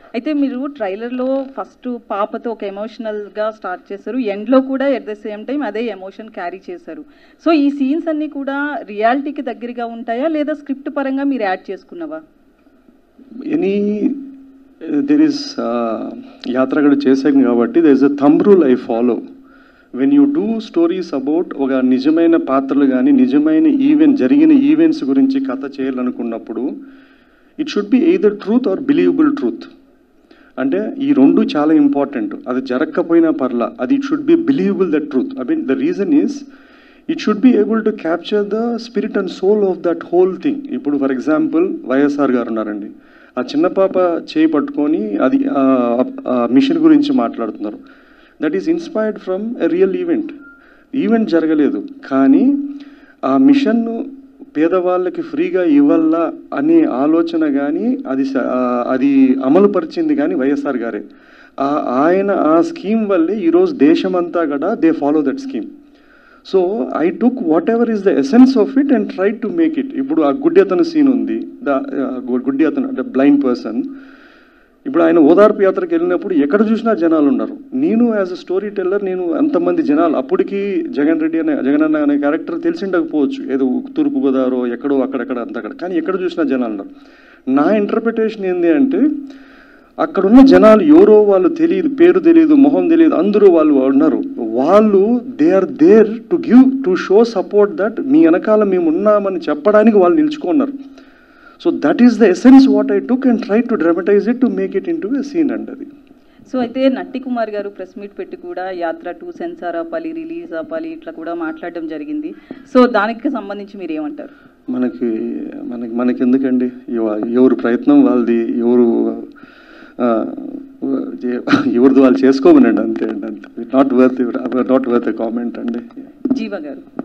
అయితే మీరు ట్రైలర్లో ఫస్ట్ పాపతో ఒక ఎమోషనల్గా స్టార్ట్ చేశారు ఎండ్లో కూడా ఎట్ ద సేమ్ టైం అదే ఎమోషన్ క్యారీ చేశారు సో ఈ సీన్స్ అన్నీ కూడా రియాలిటీకి దగ్గరగా ఉంటాయా లేదా స్క్రిప్ట్ పరంగా మీరు యాడ్ చేసుకున్నవా ఎనీ దెర్ ఇస్ యాత్ర కూడా చేశాను కాబట్టి there is a thumb rule I follow when you do stories about ఒక నిజమైన పాత్రలు కానీ నిజమైన ఈవెంట్ జరిగిన ఈవెంట్స్ గురించి కథ చేయాలనుకున్నప్పుడు it should be either truth or believable truth అంటే ఈ రెండు చాలా ఇంపార్టెంట్ అది జరగకపోయినా పర్లా అది it should be believable the truth I mean the reason is it should be able to capture the spirit and soul of that whole thing ఇప్పుడు for example YSR గారు ఉన్నారండి ఆ చిన్న పాప చేయి పట్టుకొని అది మిషన్ గురించి మాట్లాడుతున్నారు that is inspired from a real event event జరగలేదు కానీ ఆ మిషన్ పేదవాళ్ళకి ఫ్రీగా ఇవ్వాలా అనే ఆలోచన కానీ అది స- ఆ, అది అమలు పరిచింది కానీ వైఎస్ఆర్ గారే ఆ ఆయన ఆ స్కీమ్ వల్లే ఈరోజు దేశమంతా కూడా they follow that scheme so I took whatever is the essence of it and try to make it ఇప్పుడు ఆ గుడ్డి అతను సీన్ ఉంది ద గుడ్డి అతను అంటే బ్లైండ్ పర్సన్ ఇప్పుడు ఆయన ఓదార్పు యాత్రకు వెళ్ళినప్పుడు ఎక్కడ చూసినా జనాలు ఉన్నారు నేను యాజ్ అ స్టోరీ టెల్లర్ నేను అంతమంది జనాలు అప్పటికి జగన్ రెడ్డి అనే జగన్ అన్న అనే క్యారెక్టర్ తెలిసి ఉండకపోవచ్చు ఏదో తూర్పు గోదావరి ఎక్కడో అక్కడక్కడ అంతక్కడ కానీ ఎక్కడ చూసినా జనాలు ఉన్నారు నా ఇంటర్ప్రిటేషన్ ఏంటి అంటే అక్కడున్న జనాలు ఎవరో వాళ్ళు తెలియదు పేరు తెలియదు మొహం తెలియదు అందరూ వాళ్ళు ఉన్నారు వాళ్ళు they are there to give to show support that మీ వెనకాల మేము ఉన్నామని చెప్పడానికి వాళ్ళు నిల్చుకున్నారు so that is the essence what I took and try to dramatize it to make it into a scene and అది సో అయితే నట్టి కుమార్ గారు ప్రెస్ మీట్ పెట్టి కూడా యాత్ర టూ సెన్సార్ ఆపాలి రిలీజ్ ఆపాలి ఇట్లా కూడా మాట్లాడడం జరిగింది సో దానికి సంబంధించి మీరు ఏమంటారు మనకి మనకి మనకి ఎందుకండి ఎవ- ఎవరు ప్రయత్నం వాళ్ళది ఎవరు ఆ, ఎ- ఎవరిది వాళ్ళు చేసుకోమనండి అంతే అండి అంతే not worth not worth a comment అండి జీవ గారు